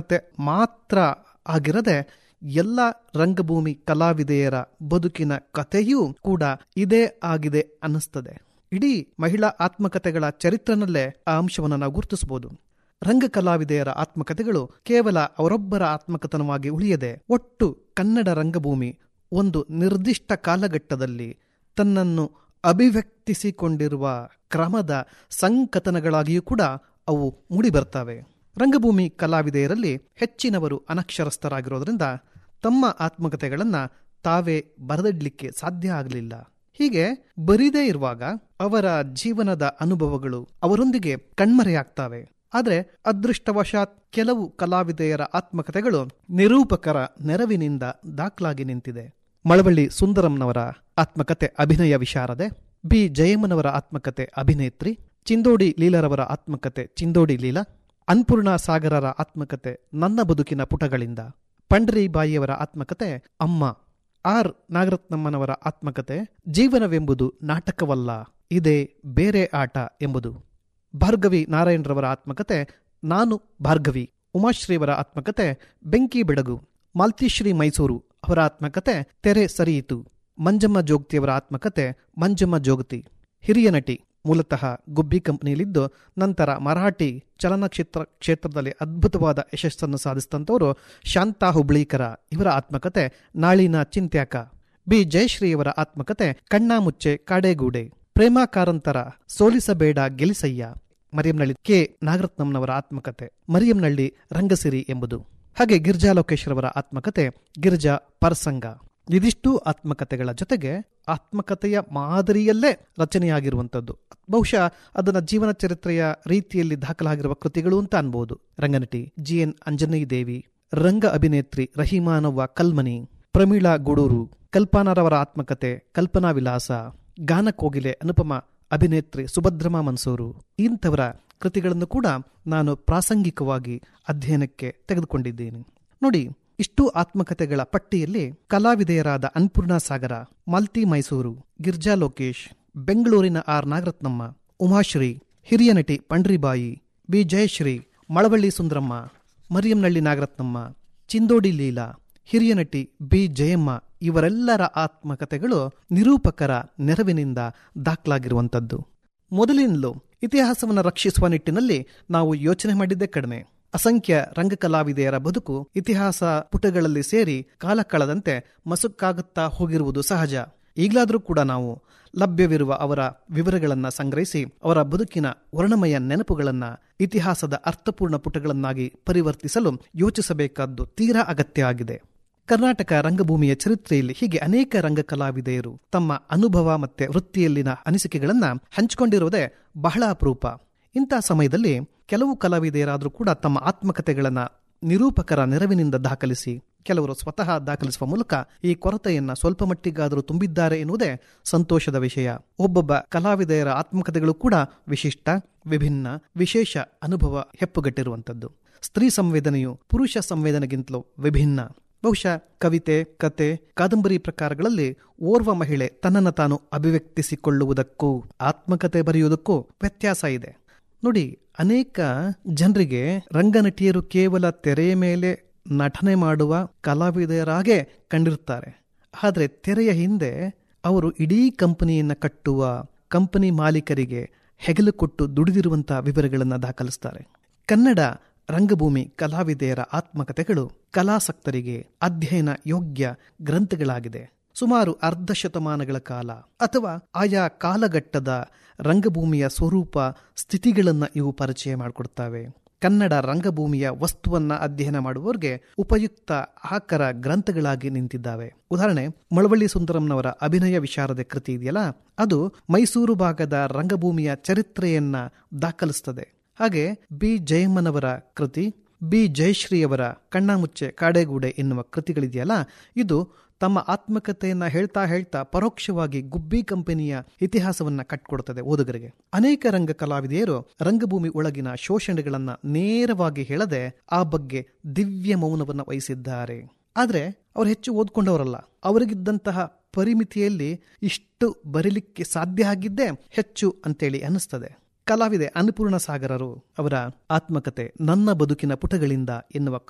ಆತ್ಮಕತೆ ಮಾತ್ರ ಆಗಿರದೆ ಎಲ್ಲ ರಂಗಭೂಮಿ ಕಲಾವಿದೆಯರ ಬದುಕಿನ ಕಥೆಯೂ ಕೂಡ ಇದೇ ಆಗಿದೆ ಅನ್ನಿಸ್ತದೆ ಇಡೀ ಮಹಿಳಾ ಆತ್ಮಕತೆಗಳ ಚರಿತ್ರನಲ್ಲೇ ಆ ಅಂಶವನ್ನು ನಾವು ಗುರುತಿಸಬಹುದು ರಂಗ ಕಲಾವಿದೆಯರ ಆತ್ಮಕಥೆಗಳು ಕೇವಲ ಅವರೊಬ್ಬರ ಆತ್ಮಕಥನವಾಗಿ ಉಳಿಯದೆ ಒಟ್ಟು ಕನ್ನಡ ರಂಗಭೂಮಿ ಒಂದು ನಿರ್ದಿಷ್ಟ ಕಾಲಘಟ್ಟದಲ್ಲಿ ತನ್ನನ್ನು ಅಭಿವ್ಯಕ್ತಿಸಿಕೊಂಡಿರುವ ಕ್ರಮದ ಸಂಕಥನಗಳಾಗಿಯೂ ಕೂಡ ಅವು ಮೂಡಿಬರ್ತವೆ ರಂಗಭೂಮಿ ಕಲಾವಿದೆಯರಲ್ಲಿ ಹೆಚ್ಚಿನವರು ಅನಕ್ಷರಸ್ಥರಾಗಿರೋದ್ರಿಂದ ತಮ್ಮ ಆತ್ಮಕಥೆಗಳನ್ನು ತಾವೇ ಬರೆದಿಡ್ಲಿಕ್ಕೆ ಸಾಧ್ಯ ಆಗಲಿಲ್ಲ ಹೀಗೆ ಬರಿದೇ ಇರುವಾಗ ಅವರ ಜೀವನದ ಅನುಭವಗಳು ಅವರೊಂದಿಗೆ ಕಣ್ಮರೆಯಾಗ್ತವೆ ಆದರೆ ಅದೃಷ್ಟವಶಾತ್ ಕೆಲವು ಕಲಾವಿದೆಯರ ಆತ್ಮಕಥೆಗಳು ನಿರೂಪಕರ ನೆರವಿನಿಂದ ದಾಖಲಾಗಿ ನಿಂತಿದೆ ಮಳವಳ್ಳಿ ಸುಂದರಂನವರ ಆತ್ಮಕತೆ ಅಭಿನಯ ವಿಶಾರದೆ ಬಿ ಜಯಮ್ಮನವರ ಆತ್ಮಕತೆ ಅಭಿನೇತ್ರಿ ಚಿಂದೋಡಿ ಲೀಲರವರ ಆತ್ಮಕತೆ ಚಿಂದೋಡಿ ಲೀಲಾ ಅನ್ಪೂರ್ಣ ಸಾಗರರ ಆತ್ಮಕತೆ ನನ್ನ ಬದುಕಿನ ಪುಟಗಳಿಂದ ಪಂಡ್ರಿಬಾಯಿಯವರ ಆತ್ಮಕತೆ ಅಮ್ಮ ಆರ್ ನಾಗರತ್ನಮ್ಮನವರ ಆತ್ಮಕತೆ ಜೀವನವೆಂಬುದು ನಾಟಕವಲ್ಲ ಇದೇ ಬೇರೆ ಆಟ ಎಂಬುದು ಭಾರ್ಗವಿ ನಾರಾಯಣರವರ ಆತ್ಮಕತೆ ನಾನು ಭಾರ್ಗವಿ ಉಮಾಶ್ರೀಯವರ ಆತ್ಮಕತೆ ಬೆಂಕಿ ಬೆಡಗು ಮಾಲ್ತಿಶ್ರೀ ಮೈಸೂರು ಅವರ ಆತ್ಮಕತೆ ತೆರೆ ಸರಿಯಿತು ಮಂಜಮ್ಮ ಜೋಗತಿಯವರ ಆತ್ಮಕತೆ ಮಂಜಮ್ಮ ಜೋಗತಿ ಹಿರಿಯ ನಟಿ ಮೂಲತಃ ಗುಬ್ಬಿ ಕಂಪನಿಯಲ್ಲಿದ್ದು ನಂತರ ಮರಾಠಿ ಚಲನಚಿತ್ರ ಕ್ಷೇತ್ರದಲ್ಲಿ ಅದ್ಭುತವಾದ ಯಶಸ್ಸನ್ನು ಸಾಧಿಸಿದಂಥವರು ಶಾಂತಾ ಹುಬ್ಳೀಕರ ಇವರ ಆತ್ಮಕತೆ ನಾಳಿನ ಚಿಂತ್ಯಾಕ ಬಿ ಜಯಶ್ರೀಯವರ ಆತ್ಮಕತೆ ಕಣ್ಣಾಮುಚ್ಚೆ ಕಾಡೇಗೂಡೆ ಪ್ರೇಮ ಕಾರಂತರ ಸೋಲಿಸಬೇಡ ಗೆಲಿಸಯ್ಯ ಮರಿಯಂನಳ್ಳಿ ಕೆ ನಾಗರತ್ನಂನವರ ಆತ್ಮಕತೆ ಮರಿಯಂನಳ್ಳಿ ರಂಗಸಿರಿ ಎಂಬುದು ಹಾಗೆ ಗಿರ್ಜಾ ಲೋಕೇಶ್ವರವರ ಆತ್ಮಕತೆ ಗಿರ್ಜಾ ಪರ್ಸಂಗ ಇದಿಷ್ಟು ಆತ್ಮಕತೆಗಳ ಜೊತೆಗೆ ಆತ್ಮಕತೆಯ ಮಾದರಿಯಲ್ಲೇ ರಚನೆಯಾಗಿರುವಂಥದ್ದು ಬಹುಶಃ ಅದನ್ನ ಜೀವನ ಚರಿತ್ರೆಯ ರೀತಿಯಲ್ಲಿ ದಾಖಲಾಗಿರುವ ಕೃತಿಗಳು ಅಂತ ಅನ್ಬೋದು ರಂಗನಟಿ ಜಿ ಎನ್ ಅಂಜನೇಯ ದೇವಿ ರಂಗ ಅಭಿನೇತ್ರಿ ರಹಿಮಾನವ್ವ ಕಲ್ಮನಿ ಪ್ರಮೀಳಾ ಗೂಡೂರು ಕಲ್ಪನಾರವರ ಆತ್ಮಕತೆ ಕಲ್ಪನಾ ವಿಲಾಸ ಗಾನಕೋಗಿಲೆ ಅನುಪಮ ಅಭಿನೇತ್ರಿ ಸುಭದ್ರಮಾ ಮನ್ಸೂರು ಇಂಥವರ ಕೃತಿಗಳನ್ನು ಕೂಡ ನಾನು ಪ್ರಾಸಂಗಿಕವಾಗಿ ಅಧ್ಯಯನಕ್ಕೆ ತೆಗೆದುಕೊಂಡಿದ್ದೇನೆ ನೋಡಿ ಇಷ್ಟು ಆತ್ಮಕತೆಗಳ ಪಟ್ಟಿಯಲ್ಲಿ ಕಲಾವಿದೆಯರಾದ ಅನ್ಪೂರ್ಣ ಸಾಗರ ಮಾಲ್ತಿ ಮೈಸೂರು ಗಿರ್ಜಾ ಲೋಕೇಶ್ ಬೆಂಗಳೂರಿನ ಆರ್ ನಾಗರತ್ನಮ್ಮ ಉಮಾಶ್ರೀ ಹಿರಿಯ ನಟಿ ಪಂಡ್ರಿಬಾಯಿ ಬಿ ಜಯಶ್ರೀ ಮಳವಳ್ಳಿ ಸುಂದರಮ್ಮ ಮರಿಯಂನಳ್ಳಿ ನಾಗರತ್ನಮ್ಮ ಚಿಂದೋಡಿ ಲೀಲಾ ಹಿರಿಯ ನಟಿ ಬಿ ಜಯಮ್ಮ ಇವರೆಲ್ಲರ ಆತ್ಮಕತೆಗಳು ನಿರೂಪಕರ ನೆರವಿನಿಂದ ದಾಖಲಾಗಿರುವಂಥದ್ದು ಮೊದಲಿನಲ್ಲೂ ಇತಿಹಾಸವನ್ನು ರಕ್ಷಿಸುವ ನಿಟ್ಟಿನಲ್ಲಿ ನಾವು ಯೋಚನೆ ಮಾಡಿದ್ದೇ ಕಡಿಮೆ ಅಸಂಖ್ಯ ರಂಗಕಲಾವಿದೆಯರ ಬದುಕು ಇತಿಹಾಸ ಪುಟಗಳಲ್ಲಿ ಸೇರಿ ಕಾಲ ಕಳೆದಂತೆ ಮಸುಕಾಗುತ್ತಾ ಹೋಗಿರುವುದು ಸಹಜ ಈಗಲಾದರೂ ಕೂಡ ನಾವು ಲಭ್ಯವಿರುವ ಅವರ ವಿವರಗಳನ್ನು ಸಂಗ್ರಹಿಸಿ ಅವರ ಬದುಕಿನ ವರ್ಣಮಯ ನೆನಪುಗಳನ್ನು ಇತಿಹಾಸದ ಅರ್ಥಪೂರ್ಣ ಪುಟಗಳನ್ನಾಗಿ ಪರಿವರ್ತಿಸಲು ಯೋಚಿಸಬೇಕಾದ್ದು ತೀರಾ ಅಗತ್ಯ ಆಗಿದೆ ಕರ್ನಾಟಕ ರಂಗಭೂಮಿಯ ಚರಿತ್ರೆಯಲ್ಲಿ ಹೀಗೆ ಅನೇಕ ರಂಗ ಕಲಾವಿದೆಯರು ತಮ್ಮ ಅನುಭವ ಮತ್ತೆ ವೃತ್ತಿಯಲ್ಲಿನ ಅನಿಸಿಕೆಗಳನ್ನ ಹಂಚಿಕೊಂಡಿರುವುದೇ ಬಹಳ ಅಪರೂಪ ಇಂಥ ಸಮಯದಲ್ಲಿ ಕೆಲವು ಕಲಾವಿದೆಯರಾದರೂ ಕೂಡ ತಮ್ಮ ಆತ್ಮಕತೆಗಳನ್ನ ನಿರೂಪಕರ ನೆರವಿನಿಂದ ದಾಖಲಿಸಿ ಕೆಲವರು ಸ್ವತಃ ದಾಖಲಿಸುವ ಮೂಲಕ ಈ ಕೊರತೆಯನ್ನ ಸ್ವಲ್ಪ ಮಟ್ಟಿಗಾದರೂ ತುಂಬಿದ್ದಾರೆ ಎನ್ನುವುದೇ ಸಂತೋಷದ ವಿಷಯ ಒಬ್ಬೊಬ್ಬ ಕಲಾವಿದೆಯರ ಆತ್ಮಕತೆಗಳು ಕೂಡ ವಿಶಿಷ್ಟ ವಿಭಿನ್ನ ವಿಶೇಷ ಅನುಭವ ಹೆಪ್ಪುಗಟ್ಟಿರುವಂಥದ್ದು ಸ್ತ್ರೀ ಸಂವೇದನೆಯು ಪುರುಷ ಸಂವೇದನೆಗಿಂತಲೂ ವಿಭಿನ್ನ ಬಹುಶಃ ಕವಿತೆ ಕತೆ ಕಾದಂಬರಿ ಪ್ರಕಾರಗಳಲ್ಲಿ ಓರ್ವ ಮಹಿಳೆ ತನ್ನನ್ನು ತಾನು ಅಭಿವ್ಯಕ್ತಿಸಿಕೊಳ್ಳುವುದಕ್ಕೂ ಆತ್ಮಕತೆ ಬರೆಯುವುದಕ್ಕೂ ವ್ಯತ್ಯಾಸ ಇದೆ ನೋಡಿ ಅನೇಕ ಜನರಿಗೆ ರಂಗನಟಿಯರು ಕೇವಲ ತೆರೆಯ ಮೇಲೆ ನಟನೆ ಮಾಡುವ ಕಲಾವಿದರಾಗೇ ಕಂಡಿರುತ್ತಾರೆ ಆದರೆ ತೆರೆಯ ಹಿಂದೆ ಅವರು ಇಡೀ ಕಂಪನಿಯನ್ನ ಕಟ್ಟುವ ಕಂಪನಿ ಮಾಲೀಕರಿಗೆ ಹೆಗಲು ಕೊಟ್ಟು ದುಡಿದಿರುವಂತಹ ವಿವರಗಳನ್ನು ದಾಖಲಿಸ್ತಾರೆ ಕನ್ನಡ ರಂಗಭೂಮಿ ಕಲಾವಿದೆಯರ ಆತ್ಮಕತೆಗಳು ಕಲಾಸಕ್ತರಿಗೆ ಅಧ್ಯಯನ ಯೋಗ್ಯ ಗ್ರಂಥಗಳಾಗಿದೆ ಸುಮಾರು ಅರ್ಧ ಶತಮಾನಗಳ ಕಾಲ ಅಥವಾ ಆಯಾ ಕಾಲಘಟ್ಟದ ರಂಗಭೂಮಿಯ ಸ್ವರೂಪ ಸ್ಥಿತಿಗಳನ್ನು ಇವು ಪರಿಚಯ ಮಾಡಿಕೊಡ್ತವೆ ಕನ್ನಡ ರಂಗಭೂಮಿಯ ವಸ್ತುವನ್ನ ಅಧ್ಯಯನ ಮಾಡುವವರಿಗೆ ಉಪಯುಕ್ತ ಆಕರ ಗ್ರಂಥಗಳಾಗಿ ನಿಂತಿದ್ದಾವೆ ಉದಾಹರಣೆ ಮಳವಳ್ಳಿ ಸುಂದರಂನವರ ಅಭಿನಯ ವಿಶಾರದ ಕೃತಿ ಇದೆಯಲ್ಲ ಅದು ಮೈಸೂರು ಭಾಗದ ರಂಗಭೂಮಿಯ ಚರಿತ್ರೆಯನ್ನ ದಾಖಲಿಸ್ತದೆ ಹಾಗೆ ಬಿ ಜಯಮ್ಮನವರ ಕೃತಿ ಬಿ ಜಯಶ್ರೀಯವರ ಕಣ್ಣಾಮುಚ್ಚೆ ಕಾಡೆಗೂಡೆ ಎನ್ನುವ ಕೃತಿಗಳಿದೆಯಲ್ಲ ಇದು ತಮ್ಮ ಆತ್ಮಕತೆಯನ್ನ ಹೇಳ್ತಾ ಹೇಳ್ತಾ ಪರೋಕ್ಷವಾಗಿ ಗುಬ್ಬಿ ಕಂಪನಿಯ ಇತಿಹಾಸವನ್ನ ಕಟ್ಕೊಡ್ತದೆ ಓದುಗರಿಗೆ ಅನೇಕ ರಂಗ ಕಲಾವಿದೆಯರು ರಂಗಭೂಮಿ ಒಳಗಿನ ಶೋಷಣೆಗಳನ್ನ ನೇರವಾಗಿ ಹೇಳದೆ ಆ ಬಗ್ಗೆ ದಿವ್ಯ ಮೌನವನ್ನ ವಹಿಸಿದ್ದಾರೆ ಆದ್ರೆ ಅವ್ರು ಹೆಚ್ಚು ಓದ್ಕೊಂಡವರಲ್ಲ ಅವರಿಗಿದ್ದಂತಹ ಪರಿಮಿತಿಯಲ್ಲಿ ಇಷ್ಟು ಬರೀಲಿಕ್ಕೆ ಸಾಧ್ಯ ಆಗಿದ್ದೇ ಹೆಚ್ಚು ಅಂತೇಳಿ ಅನ್ನಿಸ್ತದೆ ಕಲಾವಿದೆ ಅನ್ನಪೂರ್ಣ ಸಾಗರರು ಅವರ ಆತ್ಮಕತೆ ನನ್ನ ಬದುಕಿನ ಪುಟಗಳಿಂದ ಎನ್ನುವ